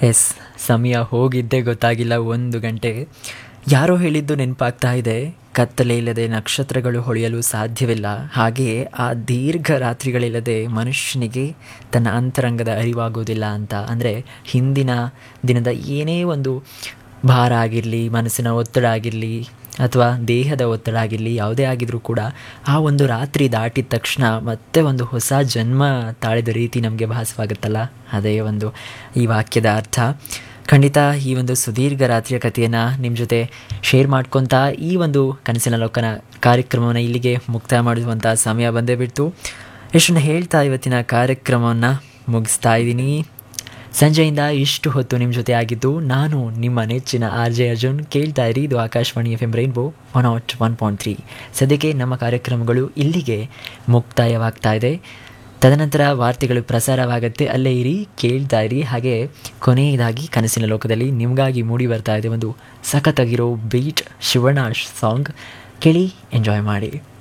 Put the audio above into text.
S ಸಮಯ ಹೋಗಿದ್ದೇ ಗೊತ್ತಾಗಿಲ್ಲ ಒಂದು ಗಂಟೆ ಯಾರೋ ಹೇಳಿದ್ದು ನೆನಪಾಗ್ತಾ ಇದೆ ಕತ್ತಲೆ ಇಲ್ಲದೆ ನಕ್ಷತ್ರಗಳು ಹೊಳೆಯಲು ಸಾಧ್ಯವಿಲ್ಲ ಹಾಗೆಯೇ ಆ ದೀರ್ಘ ರಾತ್ರಿಗಳಿಲ್ಲದೆ ಮನುಷ್ಯನಿಗೆ ತನ್ನ ಅಂತರಂಗದ ಅರಿವಾಗೋದಿಲ್ಲ ಅಂತ ಅಂದರೆ ಹಿಂದಿನ ದಿನದ ಏನೇ ಒಂದು ಭಾರ ಆಗಿರಲಿ ಮನಸ್ಸಿನ ಒತ್ತಡ ಆಗಿರಲಿ ಅಥವಾ ದೇಹದ ಒತ್ತಡ ಆಗಿರಲಿ ಯಾವುದೇ ಆಗಿದ್ರೂ ಕೂಡ ಆ ಒಂದು ರಾತ್ರಿ ದಾಟಿದ ತಕ್ಷಣ ಮತ್ತೆ ಒಂದು ಹೊಸ ಜನ್ಮ ತಾಳಿದ ರೀತಿ ನಮಗೆ ಭಾಸವಾಗುತ್ತಲ್ಲ ಅದೇ ಒಂದು ಈ ವಾಕ್ಯದ ಅರ್ಥ ಖಂಡಿತ ಈ ಒಂದು ಸುದೀರ್ಘ ರಾತ್ರಿಯ ಕಥೆಯನ್ನು ನಿಮ್ಮ ಜೊತೆ ಶೇರ್ ಮಾಡ್ಕೊತಾ ಈ ಒಂದು ಕನಸಿನ ಲೋಕನ ಕಾರ್ಯಕ್ರಮವನ್ನು ಇಲ್ಲಿಗೆ ಮುಕ್ತಾಯ ಮಾಡುವಂಥ ಸಮಯ ಬಂದೇ ಬಿಟ್ಟು ಎಷ್ಟನ್ನು ಹೇಳ್ತಾ ಇವತ್ತಿನ ಕಾರ್ಯಕ್ರಮವನ್ನು ಮುಗಿಸ್ತಾ ಇದ್ದೀನಿ ಸಂಜೆಯಿಂದ ಇಷ್ಟು ಹೊತ್ತು ನಿಮ್ಮ ಜೊತೆ ಆಗಿದ್ದು ನಾನು ನಿಮ್ಮ ನೆಚ್ಚಿನ ಆರ್ ಜೆ ಅರ್ಜುನ್ ಕೇಳ್ತಾ ಇರಿ ಇದು Akashvani F M Rainbow one nought one point three ಸದ್ಯಕ್ಕೆ ನಮ್ಮ ಕಾರ್ಯಕ್ರಮಗಳು ಇಲ್ಲಿಗೆ ಮುಕ್ತಾಯವಾಗ್ತಾ ಇದೆ ತದನಂತರ ವಾರ್ತೆಗಳು ಪ್ರಸಾರವಾಗುತ್ತೆ ಅಲ್ಲೇ ಇರಿ ಕೇಳ್ತಾ ಇರಿ ಹಾಗೆ ಕೊನೆಯದಾಗಿ ಕನಸಿನ ಲೋಕದಲ್ಲಿ ನಿಮಗಾಗಿ ಮೂಡಿ ಬರ್ತಾ ಇದೆ ಒಂದು ಸಖತ್ತಾಗಿರೋ ಬೀಟ್ ಶಿವಣ್ಣ ಸಾಂಗ್ ಕೇಳಿ ಎಂಜಾಯ್ ಮಾಡಿ